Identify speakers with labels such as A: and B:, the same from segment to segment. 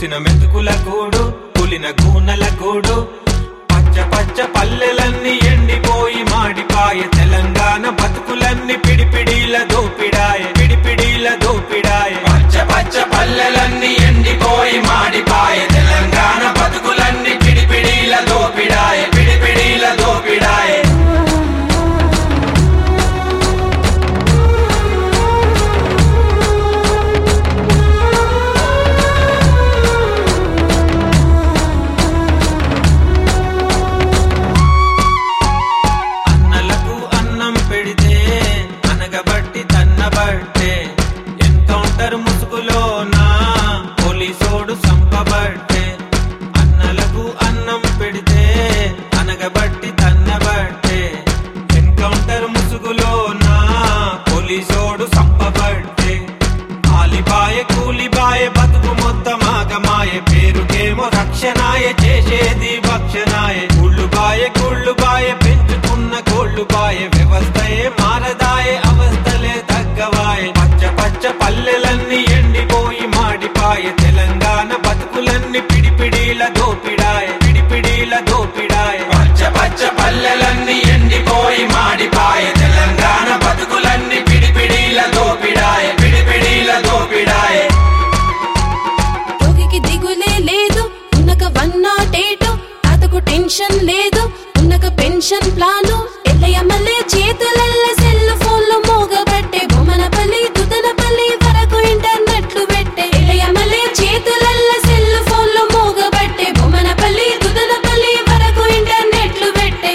A: పూసిన మెతుకుల కూడు పులిన గూనెల కూడు పచ్చ పచ్చ పల్లెలన్నీ ఎండిపోయి మాడిపాయ తెలంగాణ బతుకులన్నీ పిడిపిడీల దోపిడాయ పిడిపిడీల దోపిడాయ పచ్చ పచ్చ పల్లెలన్నీ ఎండిపోయి మాడిపాయ తెలంగాణ బతుకులన్నీ పిడిపిడీల దోపిడాయ పిడిపిడీల దోపిడాయ అన్నలకు అన్నం పెడితే అనగబట్టి తన్నబట్టే ఎన్కౌంటర్ ముసుగులోనా పోలీసోడు సంపబట్టే అన్నలకు అన్నం పెడితే అనగబట్టి తన్నబట్టే ఎన్కౌంటర్ ముసుగులోనా పోలీసోడు సంపబట్టే ఆలిబాయ కూలిబాయ బతుకు మొత్తం ఆగమాయ పేరుకేమో రక్షణాయ చేసేది భక్షణాయ కుళ్ళుబాయ కుళ్ళుబాయ పెంచుకున్న కోళ్ళుబాయ వ్యవస్థయే మారదాయ అవస్థలే తగ్గవాయ పచ్చ పచ్చ పల్లెలన్నీ ఎండిపోయి మాడిపాయ తెలంగాణ బతుకులన్నీ పిడిపిడీల దోపిడాయ పిడిపిడీల దోపిడాయ పచ్చ పచ్చ పల్లెలన్నీ ఎండిపోయి మాడిపాయ తెలంగాణ బతుకులన్నీ పిడిపిడీల దోపిడాయ పిడిపిడీల దోపిడాయ
B: రోగికి దిగులే లేదు ఉన్నక వన్ నాట్ ఎయిట్ తాతకు టెన్షన్ లేదు ఉన్నక పెన్షన్ ప్లాను ఎల్లయ్యమల్లే చేతులల్ల సెల్ ఫోన్లు మోగబట్టే బొమ్మనపల్లి దుదనపల్లి వరకు ఇంటర్నెట్లు పెట్టే ఎల్లయ్యమల్లే చేతులల్ల సెల్ ఫోన్లు మోగబట్టే బొమ్మనపల్లి దుదనపల్లి వరకు ఇంటర్నెట్లు పెట్టే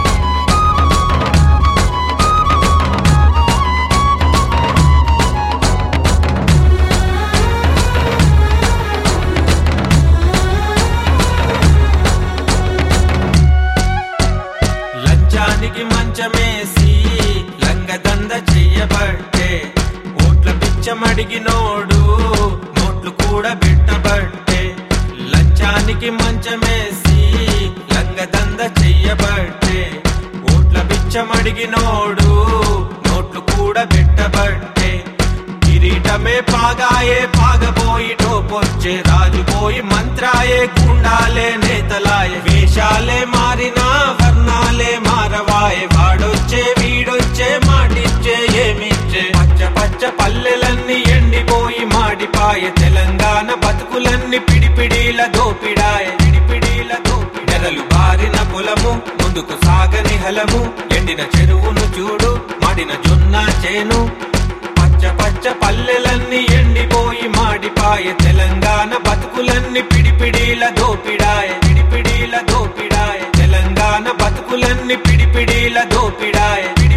A: లంచానికి మంచమేసి లంగదంద చెయ్యబట్టే ఓట్ల పిచ్చమడిగినోడు నోట్లు కూడా పెట్టబట్టే లంచానికి మంచమేసి లంగదంద చెయ్యబట్టే ఓట్ల పిచ్చమడిగినోడు నోట్లు కూడా పెట్టబట్టే కిరీటమే పాగాయే పాగబోయి టోపొచ్చే రాజుపోయి మంత్రాయే గుండాలే నేతలాయే వేషాలే మారినా వర్ణాలే మారవాయే వాడొచ్చే వీడొచ్చే మాటిచ్చే ఏమిచ్చే పచ్చ పచ్చ పల్లెలన్నీ ఎండిపోయి మాడిపాయ తెలంగాణ బతుకులన్నీ పిడిపిడీల దోపిడాయ పిడిపిడీల దోపి నెరలు బారిన పొలము ముందుకు సాగని హలము ఎండిన చెరువును చూడు మాడిన జొన్న చేను పచ్చ పచ్చ పల్లెలన్నీ ఎండిపోయి మాడిపాయ తెలంగాణ బతుకులన్నీ పిడిపిడీల దోపిడాయ పిడిపిడీల దోపిడాయ తెలంగాణ బతుకులన్నీ పిడిపిడీల దోపిడాయ